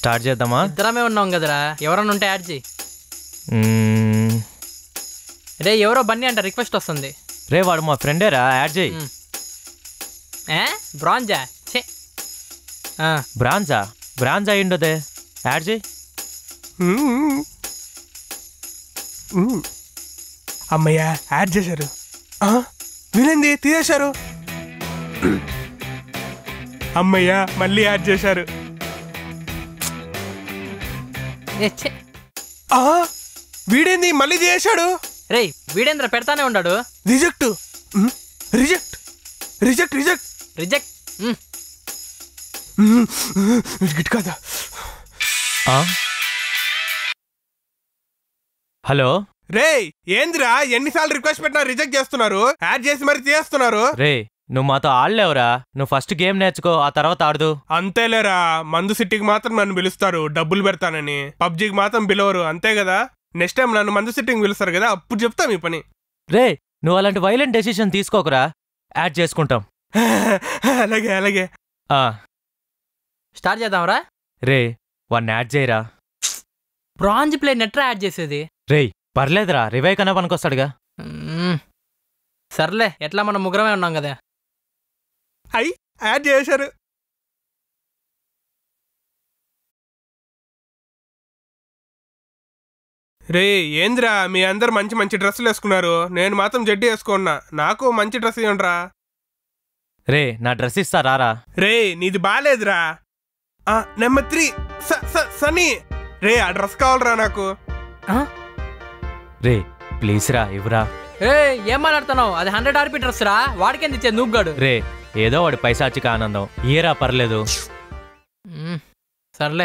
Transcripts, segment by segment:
Start చేద్దామా ఇద్దరమే ఉన్నాం కదరా ఎవరన్నా ఉంటే యాడ్ చేయి మ్మ్. రే ఎవరో బన్నీ అంట రిక్వెస్ట్ వస్తుంది రే వాడు మా ఫ్రెండేరా యాడ్ చేయి మ్. ఏ బ్రాంజా ఛే ఆ, బ్రాంజా బ్రాంజ్ అయ్యిండదే యాడ్ చేయి అమ్మయ్య యాడ్ చేశారు ఆ, వినండి తీసేశారు అమ్మయ్య మళ్ళీ యాడ్ చేశారు ఏ ఛే ఆ, వీడేంది మళ్ళీ చేశాడు రే వీడేంద్ర పెడతానే ఉన్నాడు reject um, reject reject reject reject మ్. ఉమ్, గిట్ కదా ఆ? హలో రే ఏందిరా ఎన్నిసార్లు రిక్వెస్ట్ పెట్టినా రిజెక్ట్ చేస్తున్నారు యాడ్ చేసి మరి చేస్తున్నారు రే నువ్వు మాతో ఆడలేవురా నువ్వు ఫస్ట్ గేమ్ నేర్చుకో ఆ తర్వాత ఆడదు అంతేలేరా మందు సిటీకి మాత్రం నన్ను పిలుస్తారు డబ్బులు పెడతానని పబ్జికి మాత్రం పిలవరు అంతే కదా నెక్స్ట్ టైం నన్ను మందు సిట్టింగ్ పిలుస్తారు కదా అప్పుడు చెప్తా మీ పని రే నువ్వు అలాంటి వైలెంట్ డెసిషన్ తీసుకోకురా యాడ్ చేసుకుంటాం అలాగే అలాగే ఆ, స్టార్ట్ చేద్దాంరా రే వాడిని యాడ్ చేయరా బ్రాంజ్ ప్లే నెట్రా యాడ్ చేసేది రేయ్ పర్లేదురా రివై కన్నా పనికొస్తాడుగా మ్. సర్లే ఎట్లా మనం ముగ్గురమే ఉన్నాం కదా అయ్యి యాడ్ చేశారు రే ఏంద్రా మీ అందరు మంచి మంచి డ్రెస్సులు వేసుకున్నారు నేను మాత్రం జడ్డి వేసుకున్నా నాకు మంచి డ్రెస్ ఇవ్వండిరా రే నా డ్రెస్ ఇస్తా రారా రే నీది బాలేదురా ఆ, నెంబర్ త్రీ స- స- సనీ రే ఆ డ్రెస్ కావాలరా నాకు ఆ? రే ప్లీజ్ రా ఇవ్వరా ఏ ఏం మాట్లాడుతున్నావు అది హండ్రెడ్ ఆర్పీ డ్రెస్ రా వాడికేంది ఇచ్చే నూగ్గాడు రే ఏదో వాడి పైసాచిక ఆనందం ఏరా పర్లేదు మ్. సర్లే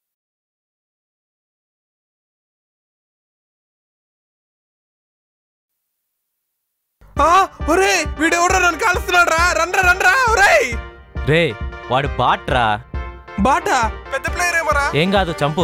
ఆ, ఒరే వీడెవడో నన్ను కాలుస్తున్నాడు రా రండ్రా రండ్రా ఒరే రే వాడు బాట్రా బాటా పెద్ద ప్లేయర్ ఏమరా ఏం కాదు చంపు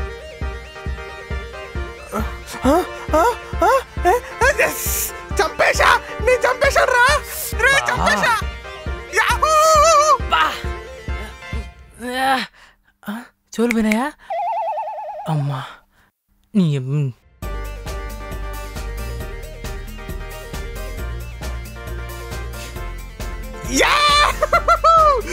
ఆ, ఆ, ఆ, ఏ, ఏ, yes! చంపేశా నేను చంపేశాను రా రే చంపేశా యాహూ! బా ఆ, ఆ, చెవులు పోయినాయా అమ్మా నీ మ్. యాహూ!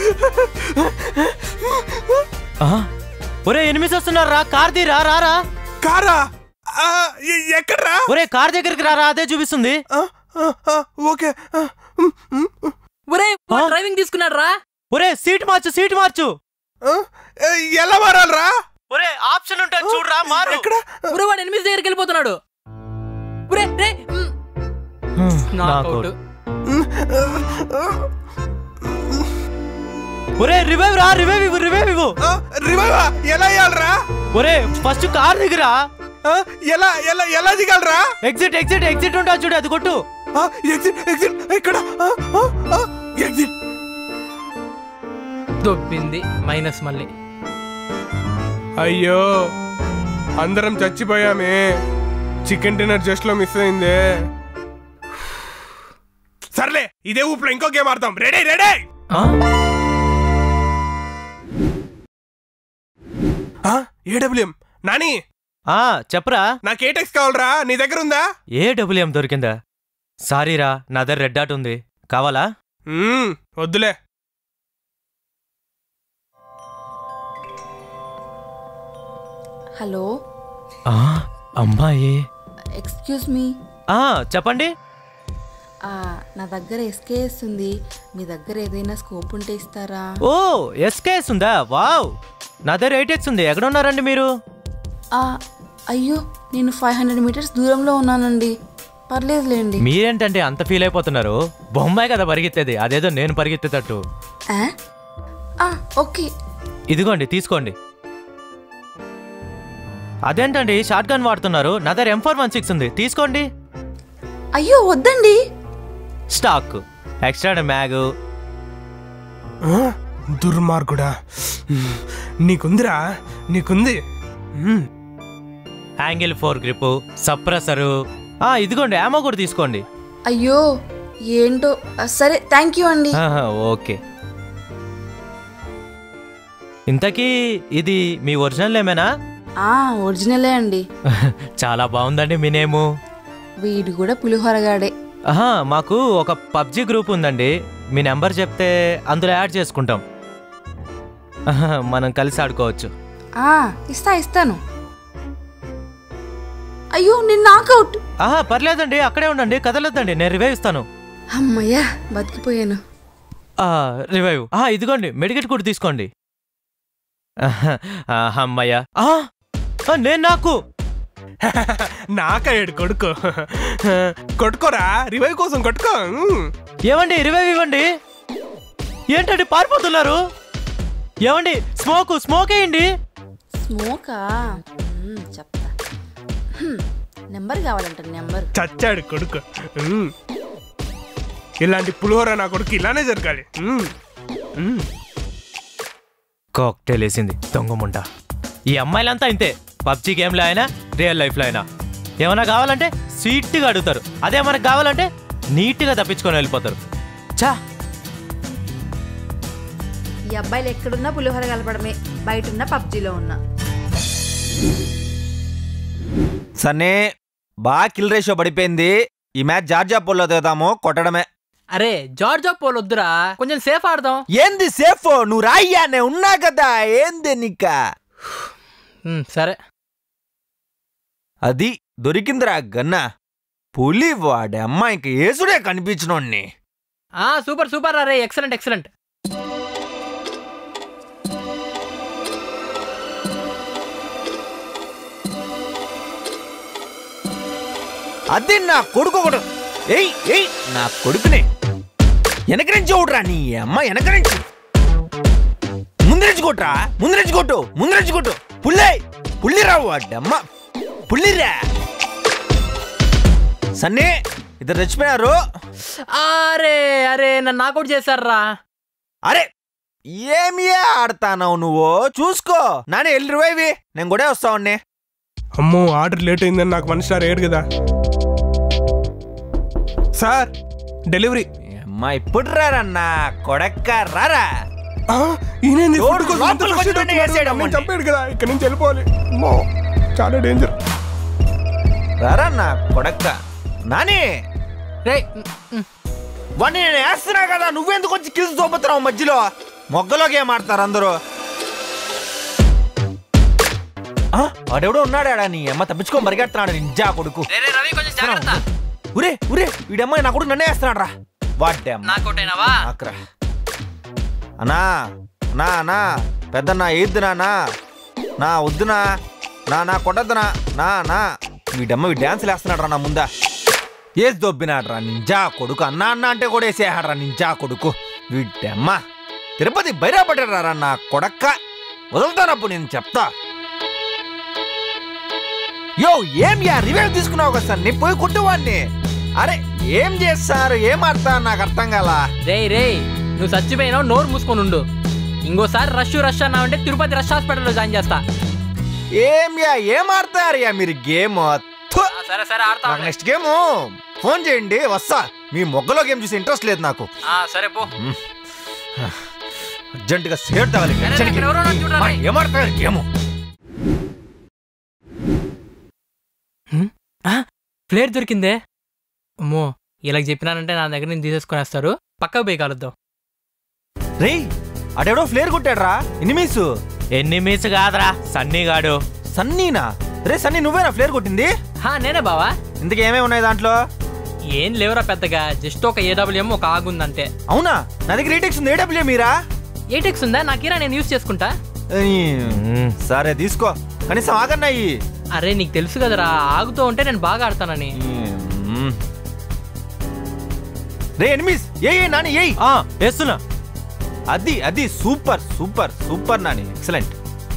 ఆ? ఒరే ఎనిమిది వస్తున్నారు రా కార్ తీరా రారా కారా ఆ, ఎ- ఎక్కడ్రా ఒరే కార్ దగ్గరికి రారా అదే చూపిస్తుంది ఆ, ఆ, ఆ, ఓకే ఆ, ఉమ్, ఉమ్, ఉమ్, ఒరే వాడు ఆ? డ్రైవింగ్ తీసుకున్నాడు రా ఒరే సీట్ మార్చు సీట్ మార్చు ఆ, ఏ, ఎలా మారాలరా ఒరే ఆప్షన్ ఉంటుంది చూడరా మారు ఎక్కడ ఒరే వాడు ఎనిమిది దగ్గరికి వెళ్ళిపోతున్నాడు ఒరే రే మ్. నాకౌట్ ఒరే రివైవ్ రా రివైవ్ ఇవ్వు రివైవ్ ఇవ్వు రివైవా ఎలా వేయాలరా ఒరే ఫస్ట్ కార్ దగ్గర ఆ, ఎలా ఎలా ఎలా దిగాలరా ఎగ్జిట్ ఎగ్జిట్ ఎగ్జిట్ ఉంటా చూడు అది కొట్టు ఆ, ఎగ్జిట్ ఎగ్జిట్ ఎక్కడ ఆ, ఆ, ఆ, ఎగ్జిట్ దొబ్బింది మైనస్ మళ్ళీ అయ్యో అందరం చచ్చిపోయామే చికెన్ డిన్నర్ జస్ట్ లో మిస్ అయిందే సర్లే ఇదే ఊపులో ఇంకో గేమ్ ఆడతాం రెడీ రెడీ ఆ? ఏడబ్ల్యూఎం నాని ఆ చెప్పరా నాకు ఏటెక్స్ కావాలరా నీ దగ్గర ఉందా ఏ డబ్ల్యూఎం దొరికిందా సారీరా నా దగ్గర రెడ్ డాట్ ఉంది కావాలా మ్మ్, వద్దులే హలో ఆ, అమ్మాయి ఎక్స్క్యూజ్ మీ ఆ చెప్పండి నా దగ్గర ఎస్కేఎస్ ఉంది మీ దగ్గర ఏదైనా స్కోప్ ఉంటే ఇస్తారా ఓ ఎస్కేఎస్ ఉందా వావ్ నా దగ్గర ఎయిటెక్స్ ఉంది ఎక్కడ ఉన్నారండి మీరు ఆ, అయ్యో నేను ఫైవ్ హండ్రెడ్ మీటర్స్ దూరంలో ఉన్నానండి పర్లేదులేండి మీరేంటంటే అంత ఫీల్ అయిపోతున్నారు బొమ్మాయి కదా పరిగెత్తేది అదేదో నేను పరిగెత్తేటట్టు ఆ? ఆ, ఓకే ఇదిగోండి తీసుకోండి అదేంటండి షార్ట్ గన్ వాడుతున్నారు నా దగ్గర ఎం ఫోర్ వన్ సిక్స్ ఉంది తీసుకోండి అయ్యో వద్దండి స్టాక్ ఎక్స్ట్రా మ్యాగ్ ఆ, దుర్మార్గుడా మ్మ్, నీకుందిరా నీకుంది మ్మ్, యాంగిల్ ఫోర్ గ్రిప్ సప్రెసరు ఆ ఇదిగోండి యామో కూడా తీసుకోండి అయ్యో ఏంటో ఆ, సరే థ్యాంక్ యూ అండి ఆహా, ఓకే ఇంతకీ ఇది మీ ఒరిజినల్ ఏమేనా ఆ ఒరిజినలే అండి చాలా బాగుందండి మీ నేము వీడు కూడా పులిహోరగాడే ఆహా మాకు ఒక పబ్జి గ్రూప్ ఉందండి మీ నెంబర్ చెప్తే అందులో యాడ్ చేసుకుంటాం ఆహా, మనం కలిసి ఆడుకోవచ్చు ఆ ఇస్తా ఇస్తాను అయ్యో నేను నాకౌట్ ఆహా పర్లేదండి అక్కడే ఉండండి కదలొద్దండి నేను రివైవ్ ఇస్తాను అమ్మయ్యా బతికిపోయాను ఆ, రివైవ్ ఆహా, ఇదిగోండి మెడికెట్ కూడా తీసుకోండి ఆహా, ఆహా, అమ్మయ్య ఆ, ఆ, నేను నాకు నాకయ్యాడు కొడుకు కొట్టుకోరా రివైవ్ కోసం కొట్టుకో ఉమ్. ఏమండి రివైవ్ ఇవ్వండి ఏంటండి పారిపోతున్నారు ఏమండి స్మోక్ స్మోక్ వేయండి స్మోకా మ్మ్, చెప్తా హ్మ్, నెంబర్ కావాలంట నెంబర్ చచ్చాడు కొడుకు ఉమ్. ఇలాంటి పులిహోర నా కొడుకు ఇలానే జరగాలి ఉమ్. ఉమ్. కాక్టైల్ వేసింది దొంగముండ ఈ అమ్మాయిలంతా ఇంతే పబ్జి గేమ్లో అయినా రియల్ లైఫ్లో అయినా ఏమైనా కావాలంటే స్వీట్గా అడుగుతారు అదే మనకు కావాలంటే నీట్గా తప్పించుకొని వెళ్ళిపోతారు చా ఈ అబ్బాయిలు ఎక్కడున్నా పులిహోర కలపడమే బయట ఉన్న పబ్జీలో ఉన్నా సన్నీ బాగా కిల్ రేషియో పడిపోయింది ఈ మ్యాచ్ జార్జా పోల్లో దిగుతాము కొట్టడమే అరే జార్జ్ పోల్ వద్దురా కొంచెం సేఫ్ ఆడదాం ఏంది సేఫ్ నువ్వు రాయ్యా నేను ఉన్నా కదా ఏంది నీక ఉమ్, సరే అది దొరికిందిరా గన్న పులి వాడే అమ్మ ఇంక ఏసుడే కనిపించినోడ్ని ఆ సూపర్ సూపర్ అరే ఎక్సలెంట్ ఎక్సలెంట్ అది నా కొడుకు ఒకడు ఏయ్ ఏయ్ నా కొడుకుని వెనక నుంచి చూడరా నీ అమ్మ వెనక నుంచి ముందు నుంచి కొట్రా ముందు నుంచి కొట్టు ముందు నుంచి కొట్టు పుల్లే పుల్లిరా వాడమ్మ పుల్లిరా సన్నీ ఇద్దరు చచ్చిపోయారు అరే అరే నన్ను నాకౌట్ చేశారా అరే ఏమి ఆడతానవు నువ్వు చూసుకో నానే వెళ్ళి రివైవి నేను కూడా వస్తావుని అమ్మో ఆర్డర్ లేట్ అయిందని నాకు మనిషి సార్ ఏడు కదా సార్ డెలివరీ అమ్మా ఇప్పుడు రారన్నా కొడక్క రారా ఆ, ఈయనేంది ఎవడు ఫుడ్ కోసం ఇంత లోపలికి frustrate వచ్చి అవుతున్నాడు? వేసేయడం నేను అంటే. చంపాడు కదా ఇక్కడ నుంచి వెళ్ళిపోవాలి అమ్మో, చాలా డేంజర్ రారన్నా కొడక్క నాని రే వాడిని నేను వేస్తున్నా కదా నువ్వెందుకు వచ్చి కిల్స్ చూపుతున్నావు మధ్యలో మొగ్గలోకి ఏం ఆడతారు అందరూ ఆ, వాడెవడో ఉన్నాడా నీ అమ్మ తప్పించుకో మరిగెడుతున్నాడు నింజా కొడుకు రవి కొంచెం జాగ్రత్త ఉరే ఉరే వీడమ్మాయి నా కొడుకు నన్నే వేస్తున్నాడు రా వాడే అమ్మ నాకౌట్ అయినావా ఆక్రా అన్నా నా నా పెద్దన్న ఏద్దు నానా నా వద్దునా నా నా కొట్టద్దునా నా నా వీడమ్మ వీడు డ్యాన్సులు వేస్తున్నాడు రా నా ముందా ఏసి దొబ్బినాడు రా నింజా కొడుకు అన్న అన్న అంటే కూడా వేసేహాడు రా నింజా కొడుకు వీడమ్మ తిరుపతి బైరాపడ్డాడు రా నా కొడక్క వదులుతానప్పుడు నేను చెప్తా యో ఏం యా రివైవ్ తీసుకున్నావు కదా సార్ నీ పోయి కుట్టువాడిని అరే ఏం చేస్తారు ఏం ఆడతా నాకు అర్థం కాలా రే రే నువ్వు చచ్చిపోయినావు నోరు మూసుకొని ఉండు ఇంకోసారి రష్ రష్ అన్నావంటే తిరుపతి రష్ హాస్పిటల్లో జాయిన్ చేస్తా ఏం యా ఏం ఆడతారు యా మీరు గేమ్ థు! ఆ, సరే సరే ఆడతా నాకు నెక్స్ట్ గేమ్ ఫోన్ చేయండి వస్తా మీ మొగ్గలో గేమ్ చూసి ఇంట్రెస్ట్ లేదు నాకు ఆ, సరే పో అర్జెంటుగా సేట్ తగలి అరే, ఇక్కడ ఎవరో ఉన్నారు చూడరా, రేయ్. ఏం ఆడతారు గేమ్ ప్లేట్ దొరికిందే అమ్మో ఇలా చెప్పినానంటే నా దగ్గర నుంచి తీసేసుకునేస్తారు పక్కకు పోయి కలుద్దాం రేయ్ అడెవడో ఫ్లేర్ కొట్టాడు రా ఎనిమీస్ ఎన్ని మిస్ కాదురా సన్నీగాడు సన్నీనా రే సన్నీ నువ్వేనా ఫ్లేర్ కొట్టింది హా నేనే బావా ఇంతకు ఏమేమి ఉన్నాయి దాంట్లో ఏం లేవురా పెద్దగా జస్ట్ ఒక ఏడబ్ల్యూఎం ఒక ఆగుందంతే అవునా నా దగ్గర ఏటెక్స్ ఉంది ఏడబ్ల్యూ మీరా ఏటెక్స్ ఉందా నాకిరా నేను యూస్ చేసుకుంటా మ్మ్. సరే తీసుకో కనీసం ఆగన్నాయి అరే నీకు తెలుసు కదరా ఆగుతూ ఉంటే నేను బాగా ఆడతానని రే ఎనిమిస్ ఏ ఏ నాని ఏయ్ ఆ, వేస్తున్నా అది అది super super super Nani excellent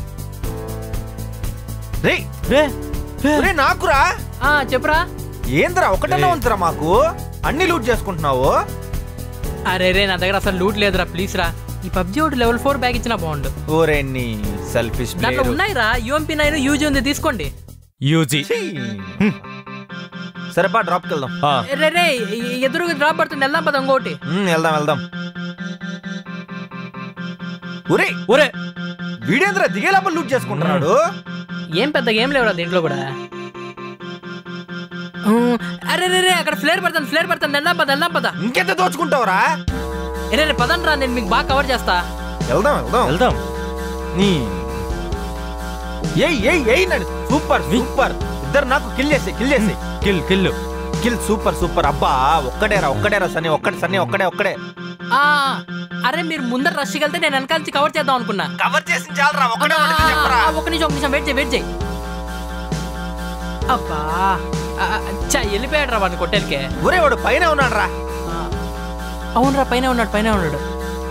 రే రే రే. రే నాకురా ఆ చెప్పురా ఏంద్రా ఒకటన్నా రే. ఉందిరా మాకు అన్ని లూట్ చేసుకుంటున్నావు అరే రే నా దగ్గర అసలు లూట్ లేదురా ప్లీజ్ రా ఈ పబ్జి ఒకటి లెవెల్ ఫోర్ బ్యాగ్ ఇచ్చినా బాగుండు ఓరే నీ సెల్ఫిష్ దాంట్లో ఉన్నాయిరా యూఎంపీ నైన్ యూజీ ఉంది తీసుకోండి యూజీ సరేపా డ్రాప్కి వెళ్దాం ఆ, రే రే ఎదురు డ్రాప్ పడుతుంది వెళ్దాం పద ఇంకోటి ఉమ్, వెళ్దాం వెళ్దాం ఒరే ఒరే వీడేంద్ర దిగేలాప లూట్ చేసుకుంటున్నాడు ఏం పెద్ద గేమ్ లేవురా దీంట్లో కూడా ఊ, అరే రే రే అక్కడ ఫ్లేర్ పడతాను ఫ్లేర్ పడతాను వెళ్దాం పద వెళ్దాం పద ఇంకెంత దోచుకుంటావురా రే రే పదండి రా నేను మీకు బాగా కవర్ చేస్తా వెళ్దాం వెళ్దాం వెళ్దాం నీ ఏయ్ ఏయ్ ఏయ్ నడు సూపర్ సూపర్ ఇద్దరు నాకు కిల్ చేసి కిల్ చేసి kill kill kill super super అబ్బా ఒక్కడేరా ఒక్కడేరా సన్ని ఒక్కటి సన్ని ఒక్కడే ఒక్కడే ఆ, అరే మీరు ముందర రష్ వెళ్తే నేను వెనకాల నుంచి కవర్ చేద్దాం అనుకున్నా కవర్ చేసి చాలరా ఒక్కడే ఆ, ఒకటి చెప్పరా ఆ, ఒక నిమిషం ఒక నిమిషం వెయిట్ చేయి వెయిట్ చేయి అబ్బా ఆ, ఆ, చా వెళ్ళిపోయాడు రా వాడిని కొట్టేలకే ఒరే వాడు పైన ఉన్నాడు రా అవునరా పైన ఉన్నాడు పైన ఉన్నాడు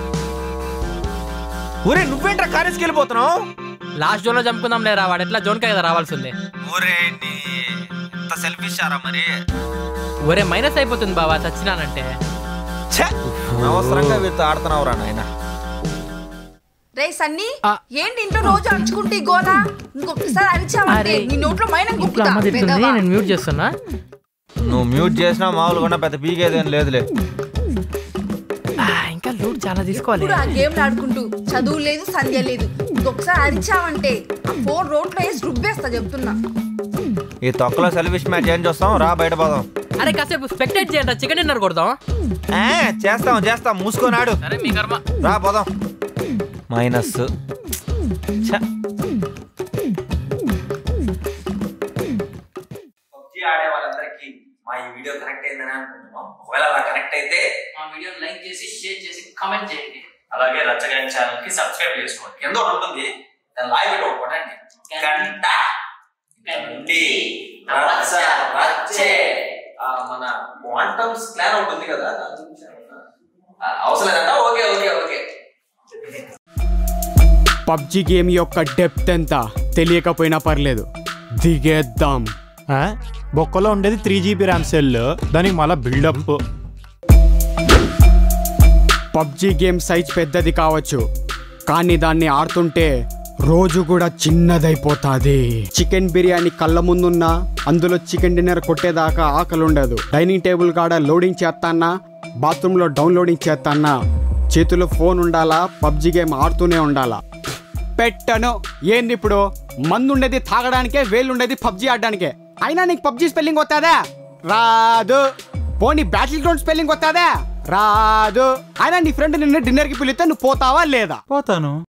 ఒరే నువ్వేంట్రా కారేజ్కి వెళ్ళిపోతున్నావు లాస్ట్ జోన్ లో చంపుకుందాం లేరా వాడు ఎట్లా జోన్ కదా రావాల్సింది ఒరే నీ ఎంత సెల్ఫిష్ ఆరా మరి ఒరే మైనస్ అయిపోతుంది బావా చచ్చినానంటే ఛే అనవసరంగా వీళ్ళతో ఆడుతున్నావురా నాయన రే సన్నీ ఆ. ఏంటి ఇంట్లో రోజు అరుచుకుంటే ఈ గోలా ఇంకొకసారి అరిచావంటే అరే, నీ నోట్లో మైనం ఇంట్లో గుప్పుతా అమ్మ తిడుతుంది పెద్దవా. నేను మ్యూట్ చేస్తున్నా నువ్వు మ్యూట్ చేసినా మామూలుగా పెద్ద పీకేదేం లేదులే ఆ, ఇంకా లూట్ చాలా తీసుకోవాలి ఇప్పుడు ఆ గేమ్ ఆడుకుంటూ చదువు లేదు సంధ్య లేదు ఇంకొకసారి అరిచావంటే ఆ ఫోన్ రోడ్లో వేసి రుబ్బేస్తా చెప్తున్నా ఈ తొక్కలో సెల్ఫిష్ మ్యాచ్ ఏం చూస్తాం రా బయట పోదాం అరే కాసేపు స్పెక్టేట్ చేయండి చికెన్ డిన్నర్ కొడదాం ఆ, చేస్తాం చేస్తాం మూసుకొని సరే మీ కర్మ రా పోదాం మైనస్ ఛ. పబ్జి ఆడే వాళ్ళందరికీ మా ఈ వీడియో కనెక్ట్ అయిందని అనుకుంటున్నాం ఒకవేళ అలా కనెక్ట్ అయితే మా వీడియో లైక్ చేసి షేర్ చేసి కామెంట్ చేయండి అలాగే రచ్చగారి ఛానల్ కి సబ్స్క్రైబ్ చేసుకోండి కింద ఒకటి ఉంటుంది దాన్ని లాగి పెట్టి ఒకటి కొట్టండి గంట గంటి రచ్చ రచ్చే ఆ, మన క్వాంటమ్స్ ప్లాన్ ఒకటి ఉంది కదా దాని గురించి ఏమన్నా? ఆ, అవసరం లేదంట okay okay okay PUBG game యొక్క డెప్త్ ఎంత తెలియకపోయినా పర్లేదు దిగేద్దాం ఆ? బొక్కలో ఉండేది త్రీ జీబీ ర్యామ్ సెల్ దానికి మళ్ళీ బిల్డప్ పబ్జి గేమ్ సైజ్ పెద్దది కావచ్చు కానీ దాన్ని ఆడుతుంటే రోజు కూడా చిన్నదైపోతాది చికెన్ బిర్యానీ కళ్ళ ముందున్నా అందులో చికెన్ డిన్నర్ కొట్టేదాకా ఆకలి ఉండదు డైనింగ్ టేబుల్ కాడ లోడింగ్ చేస్తానా బాత్రూంలో డౌన్లోడింగ్ చేస్తానా చేతిలో ఫోన్ ఉండాలా పబ్జి గేమ్ ఆడుతూనే ఉండాలా పెట్టను ఏంది ఇప్పుడు మందు ఉండేది తాగడానికే వేలు ఉండేది పబ్జి ఆడడానికే అయినా నీకు పబ్జి స్పెల్లింగ్ వస్తుందా రాదు పోనీ బ్యాటిల్ గ్రౌండ్ స్పెల్లింగ్ వస్తుందా రాదు అయినా నీ ఫ్రెండ్ నిన్ను డిన్నర్కి పిలిస్తే నువ్వు పోతావా లేదా పోతాను